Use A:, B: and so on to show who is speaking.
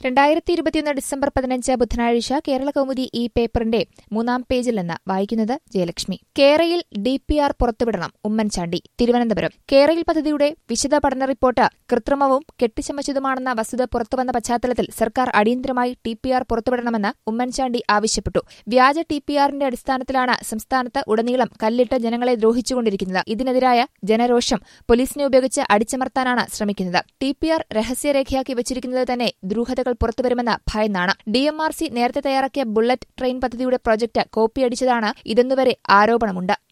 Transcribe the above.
A: രണ്ടായിരത്തി ഇരുപത്തിയൊന്ന് ഡിസംബർ പതിനഞ്ച് ബുധനാഴ്ച കേരള കൗമുദി ഈ പേപ്പറിന്റെ മൂന്നാം പേജിൽ നിന്ന് വായിക്കുന്നത് ജയലക്ഷ്മി കേരയിൽ ഡി പി ആർ പുറത്തുവിടണം ഉമ്മൻചാണ്ടി തിരുവനന്തപുരം കേരയിൽ പദ്ധതിയുടെ വിശദ പഠന റിപ്പോർട്ട് കൃത്രിമവും കെട്ടിച്ചമച്ചതുമാണെന്ന വസ്തുത പുറത്തുവന്ന പശ്ചാത്തലത്തിൽ സർക്കാർ അടിയന്തരമായി ടി പി ആർ പുറത്തുവിടണമെന്ന് ഉമ്മൻചാണ്ടി ആവശ്യപ്പെട്ടു വ്യാജ ടി പി ആറിന്റെ അടിസ്ഥാനത്തിലാണ് സംസ്ഥാനത്ത് ഉടനീളം കല്ലിട്ട് ജനങ്ങളെ ദ്രോഹിച്ചുകൊണ്ടിരിക്കുന്നത് ഇതിനെതിരായ ജനരോഷം പോലീസിനെ ഉപയോഗിച്ച് അടിച്ചമർത്താനാണ് ശ്രമിക്കുന്നത് ടി പി ആർ രഹസ്യരേഖയാക്കി വച്ചിരിക്കുന്നത് തന്നെ ദുരൂഹതകൾ പുറത്തുവരുമെന്ന ഭയന്നാണ് ഡി എം ആർ സി നേരത്തെ തയ്യാറാക്കിയ ബുള്ളറ്റ് ട്രെയിൻ പദ്ധതിയുടെ പ്രൊജക്ട് കോപ്പിയടിച്ചതാണ് ഇതെന്നുവരെ ആരോപണമുണ്ട്